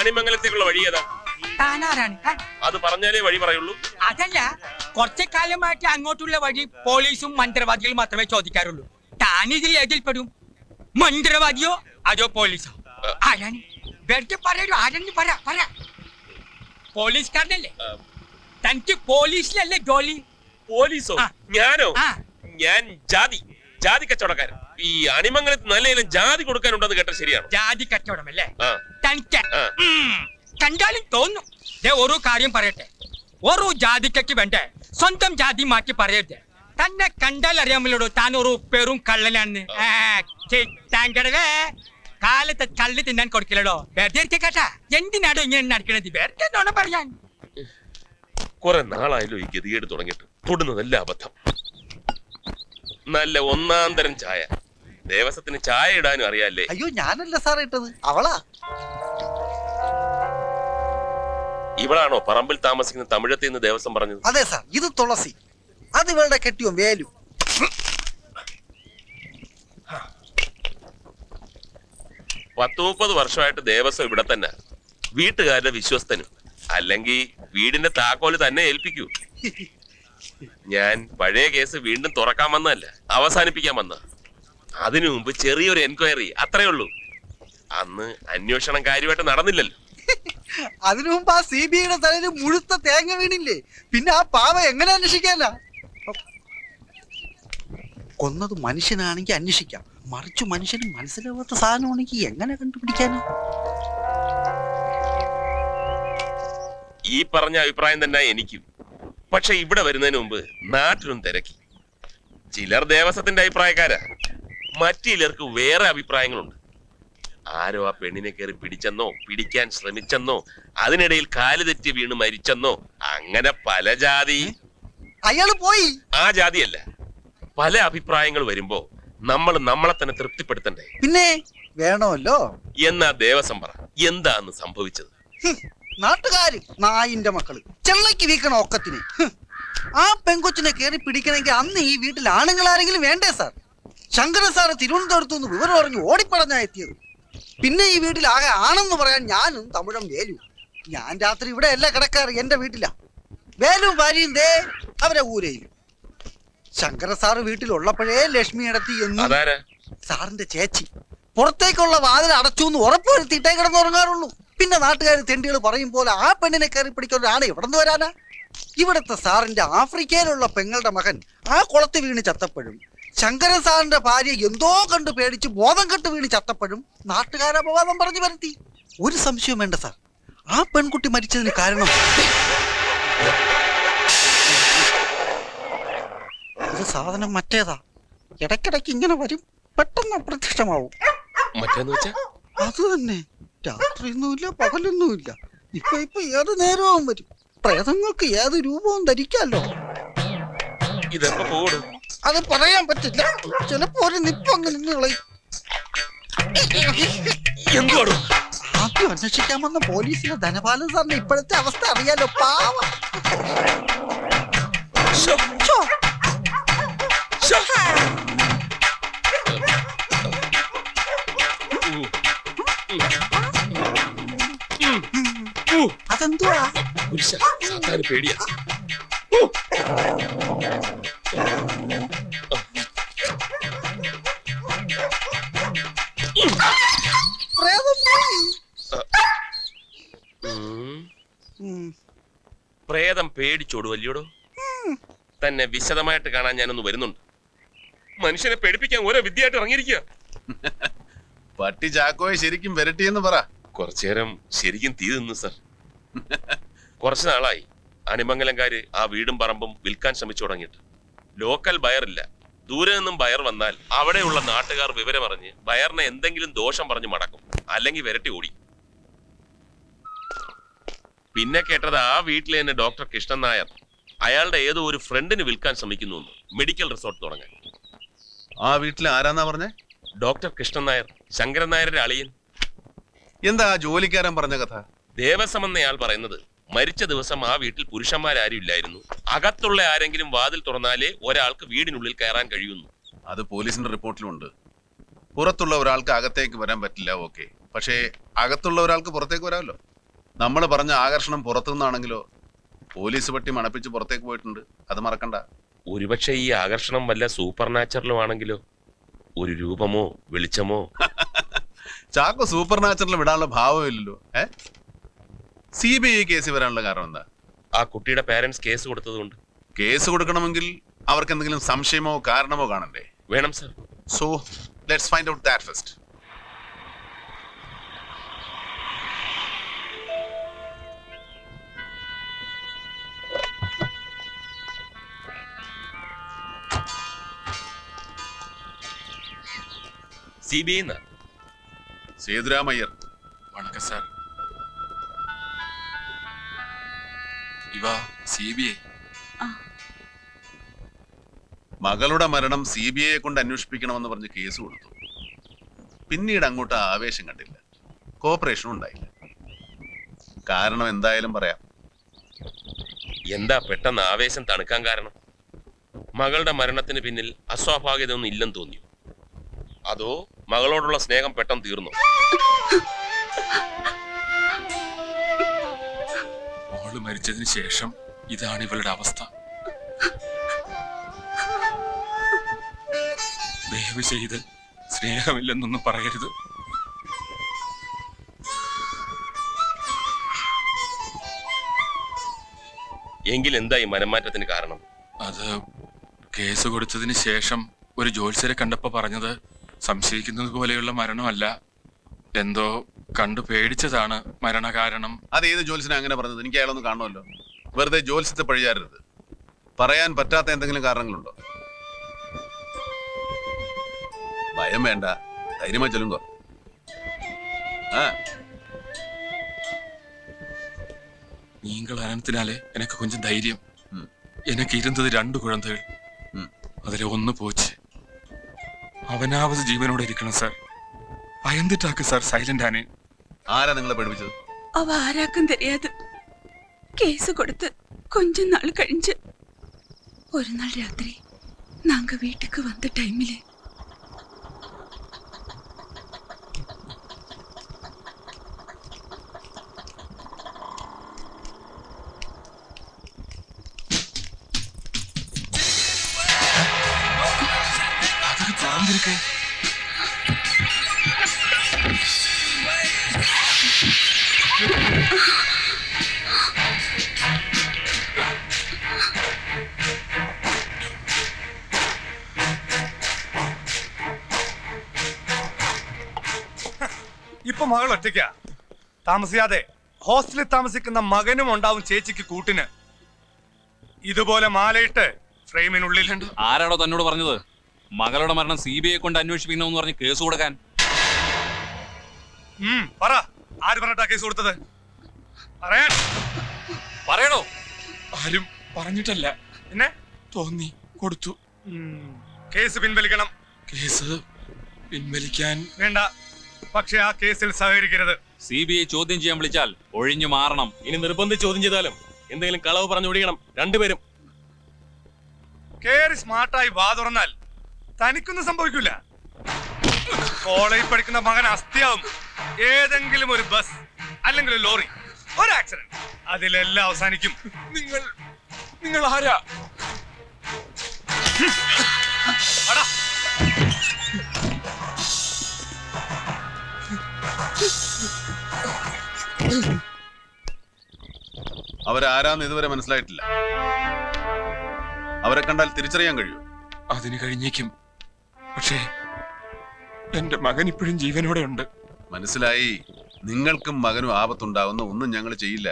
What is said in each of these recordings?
ആണിമംഗലത്തേക്കുള്ള വഴി ഏതാ താനാരാണ് ആ, അത് പറഞ്ഞാലേ വഴി പറയുള്ളൂ അതല്ല കുറച്ചു കാലമായിട്ട് അങ്ങോട്ടുള്ള വഴി പോലീസും മന്ത്രവാദികളും മാത്രമേ ചോദിക്കാറുള്ളൂ താനിതിൽ ഏതിൽ പെടും മന്ത്രവാദിയോ അതോ പോലീസോ ആരാണ് വെറുതെ പറയൂ ആരെന്ന് പറ പറ പോലീസുകാരനല്ലേ ആ, തനിക്ക് പോലീസിലല്ലേ ജോലി പോലീസോ ആ. ഞാനോ ആ ഞാൻ ജാതി ജാതി കച്ചവടക്കാരൻ ഈ അണിമംഗലത്ത് നല്ല ഇനം ജാതി കൊടുക്കാനുണ്ടെന്ന് കേട്ട ശരിയാണ് ജാതി കച്ചവടമല്ലേ ആ തനിക്ക് ആ. ഉം, കണ്ടാലും തോന്നും ദേ ഒരു കാര്യം പറയട്ടെ ഒരു ജാതിക്കയ്ക്ക് വേണ്ടേ സ്വന്തം ജാതി മാറ്റി പറയരുത് തന്നെ കണ്ടാൽ അറിയാമല്ലോ താൻ ഒരു പെറും കള്ളനാണെന്ന് ആ, ഛെ, താങ്കളെ കാലത്ത് കള്ളി തിന്നാൻ കൊടുക്കില്ലടോ വെറുതെ ഇരിക്കെ കേട്ടാ എന്തിനാടോ ഇങ്ങനെ നടക്കണത് വെറുതെ നോണ പറയാൻ കുറെ നാളായല്ലോ ഈ ഗതികേട് തുടങ്ങിയിട്ട് തൊടുന്നതല്ല അബദ്ധം നല്ല ഒന്നാം തരം ചായ ദേവസ്വത്തിന് ചായ ഇടാനും അറിയാല്ലേ അയ്യോ ഞാനല്ല സാറേ ഇട്ടത് അവളാ ഇവളാണോ പറമ്പിൽ താമസിക്കുന്ന തമിഴത്തിൽ നിന്ന് ദേവസ്വം പറഞ്ഞത് അതെ സാർ ഇത് തുളസി അത് ഇവളുടെ കെട്ടിയോ വേലു പത്ത് മുപ്പത് വർഷമായിട്ട് ദേവസ്വം ഇവിടെ തന്നെ വീട്ടുകാരുടെ വിശ്വസ്തനും അല്ലെങ്കിൽ വീടിന്റെ താക്കോല് തന്നെ ഏൽപ്പിക്കൂ ഞാൻ പഴയ കേസ് വീണ്ടും തുറക്കാൻ വന്നതല്ല അവസാനിപ്പിക്കാൻ വന്ന അതിനു മുമ്പ് ചെറിയൊരു എൻക്വയറി അത്രേ ഉള്ളൂ അന്ന് അന്വേഷണം കാര്യമായിട്ട് നടന്നില്ലല്ലോ അതിനു മുമ്പ് ആ സി ബി ഐയുടെ തലയിൽ മുഴുത്ത തേങ്ങ വീണില്ലേ പിന്നെ ആ പാവ എങ്ങനെ അന്വേഷിക്കാനാ കൊന്നത് മനുഷ്യനാണെങ്കിൽ അന്വേഷിക്കാം മറിച്ച് മനുഷ്യന് മനസ്സിലാവാത്ത സാധനമാണെങ്കിൽ എങ്ങനെ കണ്ടുപിടിക്കാനാ ഈ പറഞ്ഞ അഭിപ്രായം തന്നെ എനിക്കും പക്ഷെ ഇവിടെ വരുന്നതിന് മുമ്പ് നാട്ടിലും തിരക്കി ചിലർ ദേവസ്വത്തിന്റെ അഭിപ്രായക്കാരാ മറ്റു ചിലർക്ക് വേറെ അഭിപ്രായങ്ങളുണ്ട് ആരോ ആ പെണ്ണിനെ കയറി പിടിച്ചെന്നോ പിടിക്കാൻ ശ്രമിച്ചെന്നോ അതിനിടയിൽ കാല് തെറ്റി വീണ് മരിച്ചെന്നോ അങ്ങനെ പല ജാതി അയാള് പോയി ആ ജാതിയല്ല പല അഭിപ്രായങ്ങൾ വരുമ്പോ നമ്മൾ നമ്മളെ തന്നെ തൃപ്തിപ്പെടുത്തണ്ടേ പിന്നെ വേണമല്ലോ എന്നാ ദേവസ്വം പറ എന്താന്ന് സംഭവിച്ചത് ഹും, നാട്ടുകാര് നായിന്റെ മക്കള് ചെള്ളയ്ക്ക് വീക്കണ ഒക്കത്തിന് ഹും. ആ പെങ്കൊച്ചിനെ കയറി പിടിക്കണമെങ്കിൽ അന്ന് ഈ വീട്ടിൽ ആണുങ്ങൾ ആരെങ്കിലും വേണ്ടേ സാർ ശങ്കരൻ സാറ് തിരുവനന്തപുരത്തു നിന്ന് വിവരം അറിഞ്ഞു ഓടിപ്പടഞ്ഞാ എത്തിയത് പിന്നെ ഈ വീട്ടിൽ ആകെ ആണെന്ന് പറയാൻ ഞാനും തമിഴം വേലു ഞാൻ രാത്രി ഇവിടെ അല്ല കിടക്കാറ് എന്റെ വീട്ടിലാ വേലു ഭാര്യയും ദേ അവരെ ഊരയിലും ശങ്കര സാറ് വീട്ടിലുള്ളപ്പോഴേ ലക്ഷ്മി ഇടത്തി എന്നും അതാരാ സാറിന്റെ ചേച്ചി പുറത്തേക്കുള്ള വാതിൽ അടച്ചു എന്ന് ഉറപ്പുവരുത്തിയിട്ടേ കിടന്നുറങ്ങാറുള്ളൂ പിന്നെ നാട്ടുകാർ തെണ്ടികൾ പറയും പോലെ ആ പെണ്ണിനെ കയറി പിടിക്കൊരാണ് എവിടെ നിന്ന് വരാനാ ഇവിടുത്തെ സാറിന്റെ ആഫ്രിക്കയിലുള്ള പെങ്ങളുടെ മകൻ ആ കുളത്ത് വീണ് ചത്തപ്പോഴും ശങ്കരൻ സാറിന്റെ ഭാര്യ എന്തോ കണ്ട് പേടിച്ച് ബോധം കെട്ട് വീണ് ചത്തപ്പോഴും നാട്ടുകാർ അപവാദം പറഞ്ഞു വരുത്തി ഒരു സംശയവും വേണ്ട സാർ ആ പെൺകുട്ടി മരിച്ചതിന് കാരണം ഇത് സാധനം മറ്റേതാ ഇടയ്ക്കിടയ്ക്ക് ഇങ്ങനെ വരും പെട്ടെന്ന് അപ്രത്യക്ഷമാവും മറ്റേന്ന് വെച്ചാ അത് തന്നെ രാത്രിയൊന്നുമില്ല പകലൊന്നുമില്ല ഇപ്പൊ ഇപ്പൊ ഏത് നേരവും വരും പ്രേതങ്ങൾക്ക് ഏത് രൂപവും ധരിക്കാലോ ഇതെപ്പോ പോടും അത് പറയാൻ പറ്റില്ല ചിലപ്പോ ഒരു നിപ്പങ്ങ് നിന്ന് കളയും എന്തുവാടും ആദ്യം അന്വേഷിക്കാൻ വന്ന പോലീസിലെ ധനപാലൻ സാറിന്റെ ഇപ്പോഴത്തെ അവസ്ഥ അറിയാലോ പാവ ശ്ശോ, ഛോ, ശ്ശോ. ഉം. ഉം. ഉം. അതെന്തുവാ പുരുഷ സാത്താന് പേടിയാ പ്രേതം പോയി ഉം. ഉം. പ്രേതം പേടിച്ചോടു വല്യോടോ തന്നെ വിശദമായിട്ട് കാണാൻ ഞാനൊന്ന് വരുന്നുണ്ട് മനുഷ്യനെ പേടിപ്പിക്കാൻ ഓരോ വിദ്യയായിട്ട് ഇറങ്ങിയിരിക്കുക പട്ടി ചാക്കോയെ ശരിക്കും വരട്ടിയെന്ന് പറ കുറച്ചു നേരം ശരിക്കും തീ നിന്നു സർ കുറച്ചു നാളായി അണിമംഗലംകാര് ആ വീടും പറമ്പും വിൽക്കാൻ ശ്രമിച്ചു തുടങ്ങിയിട്ട് ലോക്കൽ ബയറില്ല ദൂരെ നിന്നും ബയർ വന്നാൽ അവിടെയുള്ള നാട്ടുകാർ വിവരമറിഞ്ഞ് ബയറിനെ എന്തെങ്കിലും ദോഷം പറഞ്ഞ് മടക്കും അല്ലെങ്കിൽ വിരട്ടി ഓടി പിന്നെ കേട്ടത് ആ വീട്ടിലെ തന്നെ ഡോക്ടർ കൃഷ്ണൻ നായർ അയാളുടെ ഏതോ ഒരു ഫ്രണ്ടിന് വിൽക്കാൻ ശ്രമിക്കുന്നു എന്ന് മെഡിക്കൽ റിസോർട്ട് തുടങ്ങാൻ ആ വീട്ടിൽ ആരാന്നാ പറഞ്ഞേ ഡോക്ടർ കൃഷ്ണൻ നായർ ശങ്കരൻ നായരുടെ അളിയൻ എന്താ ആ ജോലിക്കാരൻ പറഞ്ഞ കഥ ദേവസ്വം എന്നയാൾ പറയുന്നത് മരിച്ച ദിവസം ആ വീട്ടിൽ പുരുഷന്മാരാരും ഇല്ലായിരുന്നു അകത്തുള്ള ആരെങ്കിലും വാതിൽ തുറന്നാലേ ഒരാൾക്ക് വീടിനുള്ളിൽ കയറാൻ കഴിയുന്നു അത് പോലീസിന്റെ റിപ്പോർട്ടിലുണ്ട് പുറത്തുള്ള ഒരാൾക്ക് അകത്തേക്ക് വരാൻ പറ്റില്ല ഓക്കെ പക്ഷേ അകത്തുള്ള ഒരാൾക്ക് പുറത്തേക്ക് വരാമല്ലോ നമ്മൾ പറഞ്ഞ ആകർഷണം പുറത്തുനിന്നാണെങ്കിലോ പോലീസ് പട്ടി മണപ്പിച്ച് പുറത്തേക്ക് പോയിട്ടുണ്ട് അത് മറക്കണ്ട ഒരുപക്ഷെ ഈ ആകർഷണം വല്ല സൂപ്പർ നാച്ചുറലും ആണെങ്കിലോ ഒരു രൂപമോ വെളിച്ചമോ ചാക്കോ സൂപ്പർ നാച്ചുറൽ വിടാനുള്ള ഭാവമില്ലല്ലോ A C B I case വരാനുള്ള കാരണം എന്താ ആ കുട്ടിയുടെ പാരന്റ്സ് കേസ് കൊടുത്തതുകൊണ്ട് കേസ് കൊടുക്കണമെങ്കിൽ അവർക്ക് എന്തെങ്കിലും സംശയമോ കാരണമോ കാണണ്ടേ വേണം sir so let's find out that first C B I Sethuramaiyer வணக்கம் சார் ഇവ സി ബി ഐ മകളുടെ മരണം സി ബി ഐയെ കൊണ്ട് അന്വേഷിപ്പിക്കണമെന്ന് പറഞ്ഞ് കേസ് കൊടുത്തു പിന്നീട് അങ്ങോട്ട് ആവേശം കണ്ടില്ല കോപ്പറേഷനും ഉണ്ടായില്ല കാരണം എന്തായാലും പറയാം എന്താ പെട്ടെന്ന് ആവേശം തണുക്കാൻ കാരണം മകളുടെ മരണത്തിന് പിന്നിൽ അസ്വാഭാവികത ഒന്നും ഇല്ലെന്ന് തോന്നിയോ അതോ മകളോടുള്ള സ്നേഹം പെട്ടെന്ന് തീർന്നു മോള് മരിച്ചതിന് ശേഷം ഇതാണ് ഇവളുടെ അവസ്ഥ ദയവ് ചെയ്ത് സ്നേഹമില്ലെന്നൊന്നും പറയരുത് എങ്കിൽ എന്താ ഈ മനംമാറ്റത്തിന് കാരണം അത് കേസ് കൊടുത്തതിന് ശേഷം ഒരു ജോത്സ്യരെ കണ്ടപ്പോ പറഞ്ഞത് സംശയിക്കുന്നത് പോലെയുള്ള മരണമല്ല എന്തോ കണ്ടു പേടിച്ചതാണ് മരണകാരണം അത് ഏത് ജോത്സ്യനെ അങ്ങനെ പറഞ്ഞത് എനിക്ക് അയാളൊന്ന് കാണുമല്ലോ വെറുതെ ജോത്സ്യത്തെ പഴിയാറരുത് പറയാൻ പറ്റാത്ത എന്തെങ്കിലും കാരണങ്ങളുണ്ടോ ഭയം വേണ്ട ധൈര്യമായി ചെല്ലുങ്കോ ആ நீங்கள் அனத்தினாலே எனக்கு கொஞ்சம் தைரியம் ம். எனக்கு இருந்தது ரெண்டு குழந்தைகள் ம். அதுல ஒண்ணு போச்சு അവനാവത് ജീവനോടെ ഇരിക്കണം സാർ ഭയന്നിട്ടാക്ക് സാർ സൈലന്റ് ആണ് ആരാ നിങ്ങളെ പഠിപ്പിച്ചത് அவ ஆராக்கும் தெரியாது கேஸ் கொடுத்து கொஞ்ச நாள் கழிஞ்சு ஒரு நாள் ராத்திரி நாங்க வீட்டுக்கு வந்த டைம்ல அதுக்கு தாழ்ந்திருக்கேன் ഇപ്പൊ മകൾ ഒറ്റയ്ക്കാ താമസിയാതെ ഹോസ്റ്റലിൽ താമസിക്കുന്ന മകനും ഉണ്ടാവും ചേച്ചിക്ക് കൂട്ടിന് ഇതുപോലെ മാലയിട്ട് ഫ്രെയിമിനുള്ളിൽ ആരാടോ തന്നോട് പറഞ്ഞത് മകളുടെ മരണം സി ബി ഐ കൊണ്ട് അന്വേഷിപ്പിക്കണമെന്ന് പറഞ്ഞ് കേസ് കൊടുക്കാൻ ഉം, പറ ആര് പറഞ്ഞിട്ടാ കേസ് കൊടുത്തത് പറയാൻ പറയണോ ആരും പറഞ്ഞിട്ടല്ല പിന്നെ തോന്നി കൊടുത്തു ഉം, കേസ് പിൻവലിക്കണം കേസ് പിൻവലിക്കാൻ വേണ്ട പക്ഷെ ആ കേസിൽ സഹകരിക്കരുത് സി ബി ഐ ചോദ്യം ചെയ്യാൻ വിളിച്ചാൽ ഒഴിഞ്ഞു മാറണം ഇനി നിർബന്ധിച്ച് ചോദ്യം ചെയ്താലും എന്തെങ്കിലും കളവ് പറഞ്ഞു ഒഴിയണം രണ്ടുപേരും കേറി സ്മാർട്ടായി വാ തുറന്നാൽ തനിക്കൊന്നും സംഭവിക്കില്ല കോളേജിൽ പഠിക്കുന്ന മകൻ അസ്ഥിയാവും ഏതെങ്കിലും ഒരു ബസ് അല്ലെങ്കിൽ ഒരു ലോറി ഒരു ആക്സിഡന്റ് അതിലെല്ലാം അവസാനിക്കും നിങ്ങൾ നിങ്ങൾ ആരാ അടാ അവരാരാന്ന് ഇതുവരെ മനസ്സിലായിട്ടില്ല അവരെ കണ്ടാൽ തിരിച്ചറിയാൻ കഴിയും അതിന് കഴിഞ്ഞേക്കും പക്ഷേ എന്റെ മകൻ ഇപ്പോഴും ജീവനോടെ ഉണ്ട് മനസ്സിലായി നിങ്ങൾക്കും മകനും ആപത്തുണ്ടാവുന്ന ഒന്നും ഞങ്ങൾ ചെയ്യില്ല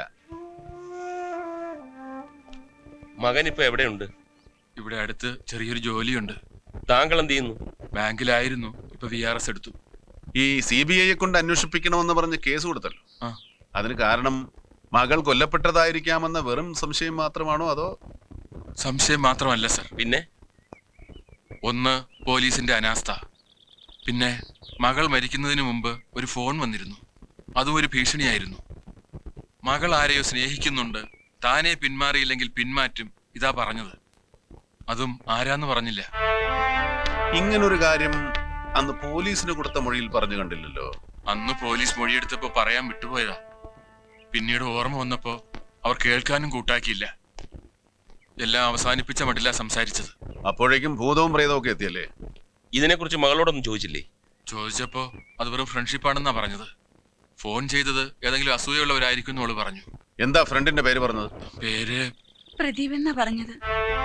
മകൻ ഇപ്പൊ എവിടെയുണ്ട് ഇവിടെ അടുത്ത് ചെറിയൊരു ജോലിയുണ്ട് താങ്കൾ എന്ത് ചെയ്യുന്നു ബാങ്കിലായിരുന്നു ഇപ്പൊ വി ആർ എസ് എടുത്തു ഈ സി ബി ഐയെ കൊണ്ട് അന്വേഷിപ്പിക്കണമെന്ന് പറഞ്ഞ് കേസ് കൊടുത്തല്ലോ ആ. അതിന് കാരണം മകൾ കൊല്ലപ്പെട്ടതായിരിക്കാമെന്ന വെറും സംശയം മാത്രമാണോ അതോ സംശയം മാത്രമല്ല സർ പിന്നെ ഒന്ന് പോലീസിന്റെ അനാസ്ഥ പിന്നെ മകൾ മരിക്കുന്നതിന് മുമ്പ് ഒരു ഫോൺ വന്നിരുന്നു അതും ഒരു ഭീഷണിയായിരുന്നു മകൾ ആരെയോ സ്നേഹിക്കുന്നുണ്ട് താനെ പിന്മാറിയില്ലെങ്കിൽ പിന്മാറ്റും ഇതാ പറഞ്ഞത് അതും ആരാന്ന് പറഞ്ഞില്ല ഇങ്ങനൊരു കാര്യം അന്ന് പോലീസിന് കൊടുത്ത മൊഴിയിൽ പറഞ്ഞു കണ്ടില്ലല്ലോ അന്ന് പോലീസ് മൊഴിയെടുത്തപ്പോ പറയാൻ വിട്ടുപോയതാ പിന്നീട് ഓർമ്മ വന്നപ്പോ അവർ കേൾക്കാനും കൂട്ടാക്കിയില്ല എല്ലാം അവസാനിപ്പിച്ച മട്ടില്ല സംസാരിച്ചത് അപ്പോഴേക്കും ഭൂതവും പ്രേതവും ഒക്കെ എത്തിയല്ലേ ഇതിനെക്കുറിച്ച് മകളോടൊന്നും ചോദിച്ചില്ലേ ചോദിച്ചപ്പോ അത് വെറും ഫ്രണ്ട്ഷിപ്പാണെന്നാ പറഞ്ഞത് ഫോൺ ചെയ്തത് ഏതെങ്കിലും അസൂയുള്ളവരായിരിക്കും എന്നോള് പറഞ്ഞു എന്താ ഫ്രണ്ടിന്റെ പേര് പറഞ്ഞത് പേര് പ്രദീപ് എന്നാ പറഞ്ഞത്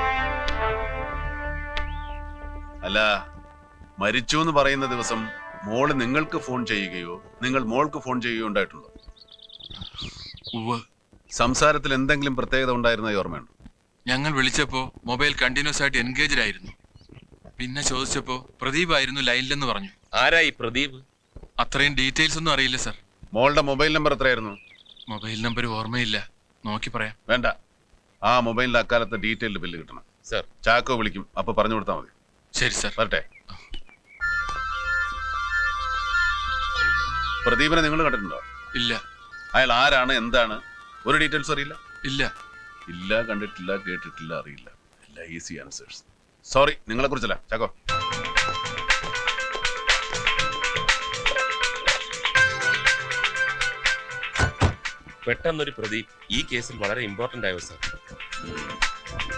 അല്ല മരിച്ചു എന്ന് പറയുന്ന ദിവസം മോള് നിങ്ങൾക്ക് ഫോൺ ചെയ്യുകയോ നിങ്ങൾ മോൾക്ക് ഫോൺ ചെയ്യുകയോ ഉണ്ടായിട്ടുണ്ടോ ഉവ് സംസാരത്തിൽ എന്തെങ്കിലും പ്രത്യേകത ഉണ്ടായിരുന്ന ഓർമ്മയുണ്ടോ ഞങ്ങൾ വിളിച്ചപ്പോ മൊബൈൽ കണ്ടിന്യൂസ് ആയിട്ട് എൻഗേജ്ഡ് ആയിരുന്നു പിന്നെ ചോദിച്ചപ്പോ പ്രദീപ് ആയിരുന്നു ലൈനിലെന്ന് പറഞ്ഞു ആരായി പ്രദീപ് അത്രയും ഡീറ്റെയിൽസ് ഒന്നും അറിയില്ല സർ മോളുടെ മൊബൈൽ നമ്പർ എത്രയായിരുന്നു മൊബൈൽ നമ്പർ ഓർമ്മയില്ല നോക്കി പറയാം വേണ്ട ആ മൊബൈലിന്റെ അക്കാലത്തെ ഡീറ്റെയിൽഡ് ബില്ല് കിട്ടണം സർ ചാക്കോ വിളിക്കും അപ്പൊ പറഞ്ഞു കൊടുത്താൽ മതി ശരി സർ വരട്ടെ പ്രദീപിനെ നിങ്ങൾ കണ്ടിട്ടുണ്ടോ ഇല്ല അയാൾ ആരാണ് എന്താണ് ഒരു ഡീറ്റെയിൽസ് അറിയില്ല ഇല്ല ഇല്ല കണ്ടിട്ടില്ല കേട്ടിട്ടില്ല അറിയില്ല എല്ലാ ഈസി ആൻസേഴ്സ് സോറി നിങ്ങളെ കുറിച്ചല്ല ചാക്കോ പെട്ടെന്നൊരു പ്രദീപ് ഈ കേസിൽ വളരെ ഇമ്പോർട്ടന്റ് ആയോ സർ